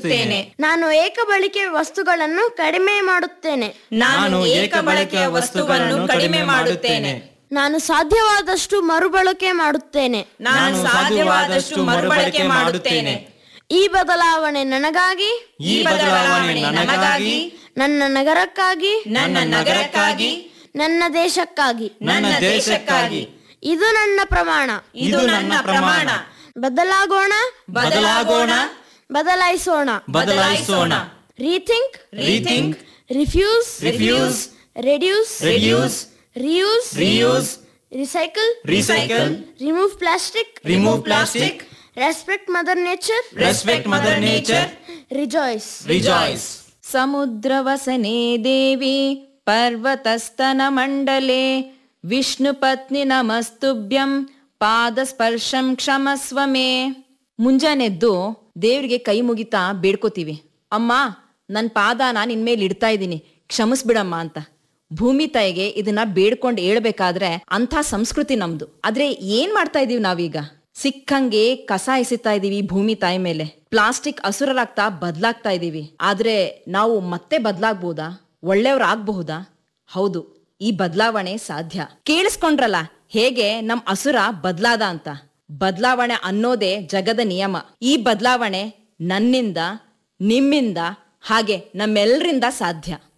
ಮಾಡುತ್ತೇನೆ ನಾನು ಏಕ ಬಳಕೆ ವಸ್ತುಗಳನ್ನು ಕಡಿಮೆ ಮಾಡುತ್ತೇನೆ ನಾನು ಏಕ ಬಳಕೆಯ ವಸ್ತುಗಳನ್ನು ಕಡಿಮೆ ಮಾಡುತ್ತೇನೆ ನಾನು ಸಾಧ್ಯವಾದಷ್ಟು ಮರುಬಳಕೆ ಮಾಡುತ್ತೇನೆ ನಾನು ಸಾಧ್ಯವಾದಷ್ಟು ಮರುಬಳಕೆ ಮಾಡುತ್ತೇನೆ ಈ ಬದಲಾವಣೆ ನನಗಾಗಿ ಈ ಬದಲಾವಣೆ ನನಗಾಗಿ ನನ್ನ ನಗರಕ್ಕಾಗಿ ನನ್ನ ನಗರಕ್ಕಾಗಿ ನನ್ನ ದೇಶಕ್ಕಾಗಿ ನನ್ನ ದೇಶಕ್ಕಾಗಿ ಇದು ನನ್ನ ಪ್ರಮಾಣ ಇದು ನನ್ನ ಪ್ರಮಾಣ ಬದಲಾಗೋಣ ಬದಲಾಗೋಣ ಬದಲಾಯಿಸೋಣ ಬದಲಾಯಿಸೋಣ rethink rethink refuse refuse reduce reduce reuse reuse recycle recycle remove plastic remove plastic respect mother nature respect mother nature rejoice rejoice समुद्रवसने देवी पर्वतस्तनमण्डले ವಿಷ್ಣುಪತ್ನಿ ನಮಸ್ತುಭ್ಯಂ ಪಾದಸ್ಪರ್ಶಂ ಕ್ಷಮಸ್ವ ಮೇ ಮುಂಜಾನೆದ್ದು ದೇವ್ರಿಗೆ ಕೈ ಮುಗಿತಾ ಬೇಡ್ಕೋತೀವಿ ಅಮ್ಮ ನನ್ನ ಪಾದನ ನಿನ್ ಮೇಲೆ ಇಡ್ತಾ ಇದ್ದೀನಿ ಕ್ಷಮಿಸ್ಬಿಡಮ್ಮ ಅಂತ ಭೂಮಿ ತಾಯಿಗೆ ಇದನ್ನ ಬೇಡ್ಕೊಂಡು ಹೇಳ್ಬೇಕಾದ್ರೆ ಅಂಥ ಸಂಸ್ಕೃತಿ ನಮ್ದು ಆದ್ರೆ ಏನ್ ಮಾಡ್ತಾ ಇದೀವಿ ನಾವೀಗ ಸಿಕ್ಕಂಗೆ ಕಸ ಎಸಿತಾ ಇದೀವಿ ಭೂಮಿ ತಾಯಿ ಮೇಲೆ ಪ್ಲಾಸ್ಟಿಕ್ ಹಸುರರಾಗ್ತಾ ಬದ್ಲಾಗ್ತಾ ಇದೀವಿ ಆದ್ರೆ ನಾವು ಮತ್ತೆ ಬದ್ಲಾಗ್ಬೋದಾ ಒಳ್ಳೆಯವ್ರಾಗಬಹುದಾ ಹೌದು ಈ ಬದಲಾವಣೆ ಸಾಧ್ಯ ಕೇಳಿಸ್ಕೊಂಡ್ರಲ್ಲ ಹೇಗೆ ನಮ್ ಅಸುರ ಬದ್ಲಾದ ಅಂತ ಬದಲಾವಣೆ ಅನ್ನೋದೇ ಜಗದ ನಿಯಮ ಈ ಬದಲಾವಣೆ ನನ್ನಿಂದ ನಿಮ್ಮಿಂದ ಹಾಗೆ ನಮ್ಮೆಲ್ಲರಿಂದ ಸಾಧ್ಯ